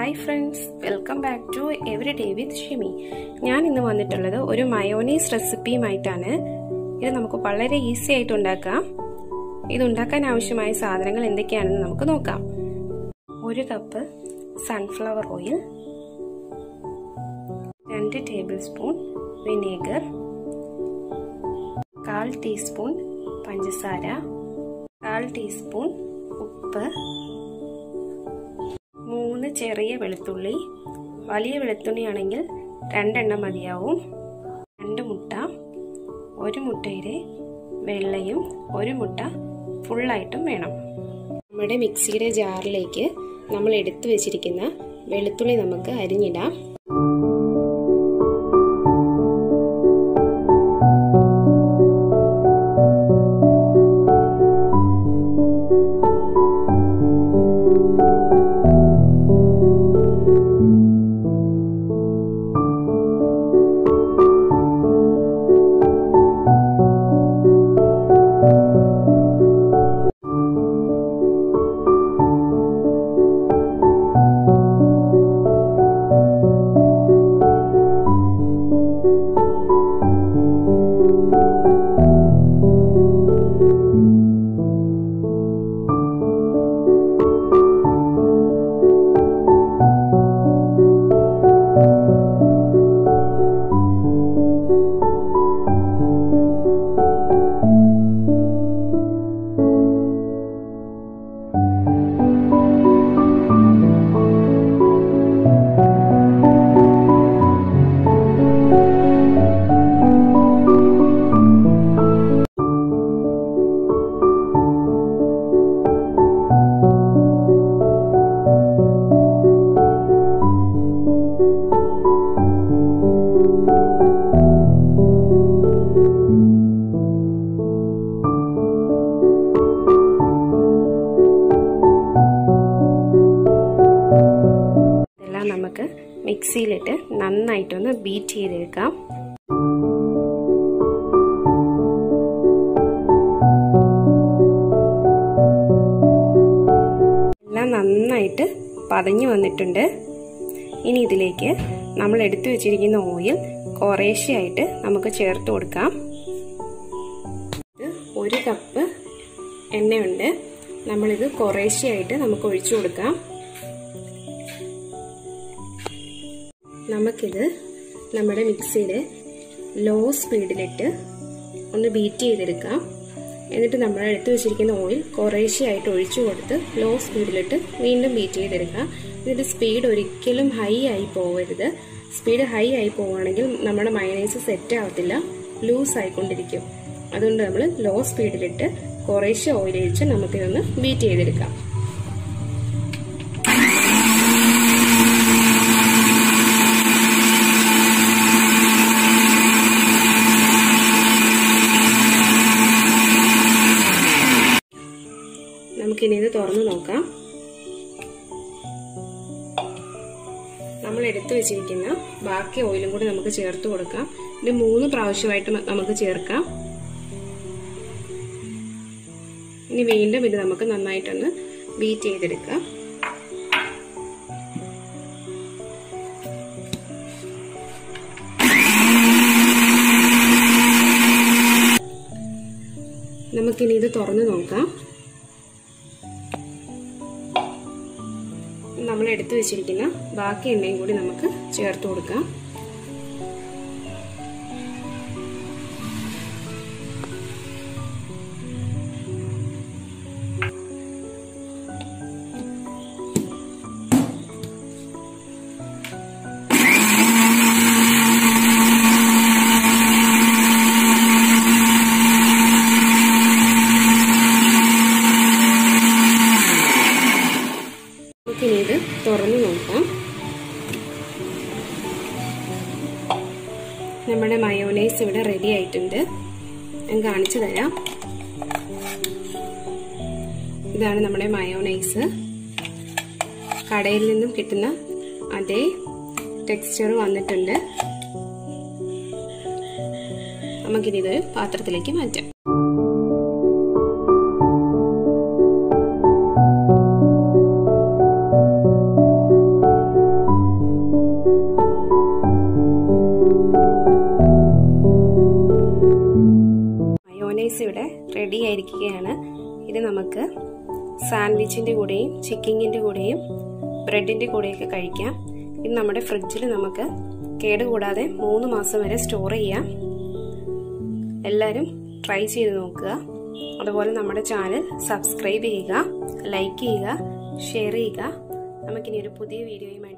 hi friends welcome back to every day with Shimi ഞാൻ ഇന്ന് വന്നിട്ടുള്ളത് ഒരു മയോനീസ് റെസിപ്പിയുമായിട്ടാണ് ഇത് നമുക്ക് വളരെ ഈസി ആയിട്ട് ഉണ്ടാക്കാം ഇത് ഉണ്ടാക്കാൻ ആവശ്യമായ സാധനങ്ങൾ എന്തൊക്കെയാണെന്ന് നമുക്ക് നോക്കാം ഒരു കപ്പ് സൺഫ്ലവർ ഓയിൽ രണ്ട് ടേബിൾ സ്പൂൺ വിനേഗർ കാൽ ടീസ്പൂൺ പഞ്ചസാര കാൽ ടീസ്പൂൺ ഉപ്പ് മൂന്ന് ചെറിയ വെളുത്തുള്ളി വലിയ വെളുത്തുള്ളിയാണെങ്കിൽ രണ്ടെണ്ണം മതിയാവും രണ്ട് മുട്ട ഒരു മുട്ടയുടെ വെള്ളയും ഒരു മുട്ട ഫുള്ളായിട്ടും വേണം നമ്മുടെ മിക്സിയുടെ ജാറിലേക്ക് നമ്മൾ എടുത്തു വെച്ചിരിക്കുന്ന വെളുത്തുള്ളി നമുക്ക് അരിഞ്ഞിടാം ഇതെല്ലാം നമുക്ക് മിക്സിയിലിട്ട് നന്നായിട്ടൊന്ന് ബീറ്റ് ചെയ്തെടുക്കാം എല്ലാം നന്നായിട്ട് പതഞ്ഞു വന്നിട്ടുണ്ട് ഇനി ഇതിലേക്ക് നമ്മൾ എടുത്തു വെച്ചിരിക്കുന്ന ഓയിൽ കുറേശ്ശെയായിട്ട് നമുക്ക് ചേർത്ത് കൊടുക്കാം ഒരു കപ്പ് എണ്ണയുണ്ട് നമ്മളിത് കുറേശ്ശെയായിട്ട് നമുക്ക് ഒഴിച്ചു കൊടുക്കാം നമുക്കിത് നമ്മുടെ മിക്സിയിൽ ലോ സ്പീഡിലിട്ട് ഒന്ന് ബീറ്റ് ചെയ്തെടുക്കാം എന്നിട്ട് നമ്മൾ എടുത്തു വെച്ചിരിക്കുന്ന ഓയിൽ കുറേശ്ശെയായിട്ട് ഒഴിച്ചു കൊടുത്ത് ലോ സ്പീഡിലിട്ട് വീണ്ടും ബീറ്റ് ചെയ്തെടുക്കാം ഇതിന്റെ സ്പീഡ് ഒരിക്കലും ഹൈ ആയി പോകരുത് സ്പീഡ് ഹൈ ആയി പോവുകയാണെങ്കിൽ നമ്മുടെ മയനൈസ് സെറ്റ് ആവത്തില്ല ലൂസ് ആയിക്കൊണ്ടിരിക്കും അതുകൊണ്ട് നമ്മൾ ലോ സ്പീഡിലിട്ട് കുറേശ്ശെ ഓയിൽ ഒഴിച്ച് നമുക്കിതൊന്ന് ബീറ്റ് ചെയ്തെടുക്കാം നമുക്കിനി ഇത് തുറന്നു നോക്കാം നമ്മൾ എടുത്തു വെച്ചിരിക്കുന്ന ബാക്കി ഓയിലും കൂടി നമുക്ക് ചേർത്ത് കൊടുക്കാം ഇത് മൂന്ന് പ്രാവശ്യമായിട്ട് നമുക്ക് ചേർക്കാം ഇനി വീണ്ടും ഇത് നമുക്ക് നന്നായിട്ടൊന്ന് ബീറ്റ് ചെയ്തെടുക്കാം നമുക്കിനി ഇത് തുറന്നു നോക്കാം നമ്മൾ എടുത്തു വെച്ചിരിക്കുന്ന ബാക്കി എണ്ണയും കൂടി നമുക്ക് ചേർത്ത് കൊടുക്കാം നമുക്കിനി ഇത് തുറന്നു നോക്കാം നമ്മുടെ മയോനൈസ് ഇവിടെ റെഡി ആയിട്ടുണ്ട് ഞാൻ കാണിച്ചു തരാം ഇതാണ് നമ്മുടെ മയോനൈസ് കടയിൽ നിന്നും കിട്ടുന്ന അതേ ടെക്സ്ചർ വന്നിട്ടുണ്ട് നമുക്കിനി ഇത് പാത്രത്തിലേക്ക് മാറ്റാം മയോണൈസ് ഇവിടെ റെഡി ആയിരിക്കുകയാണ് ഇത് നമുക്ക് സാൻഡ്വിച്ചിൻ്റെ കൂടെയും ചിക്കിങ്ങിൻ്റെ കൂടെയും ബ്രെഡിൻ്റെ കൂടെയൊക്കെ കഴിക്കാം ഇത് നമ്മുടെ ഫ്രിഡ്ജിൽ നമുക്ക് കേടുകൂടാതെ മൂന്ന് മാസം വരെ സ്റ്റോർ ചെയ്യാം എല്ലാവരും ട്രൈ ചെയ്ത് നോക്കുക അതുപോലെ നമ്മുടെ ചാനൽ സബ്സ്ക്രൈബ് ചെയ്യുക ലൈക്ക് ചെയ്യുക ഷെയർ ചെയ്യുക നമുക്കിനി ഒരു പുതിയ വീഡിയോയുമായി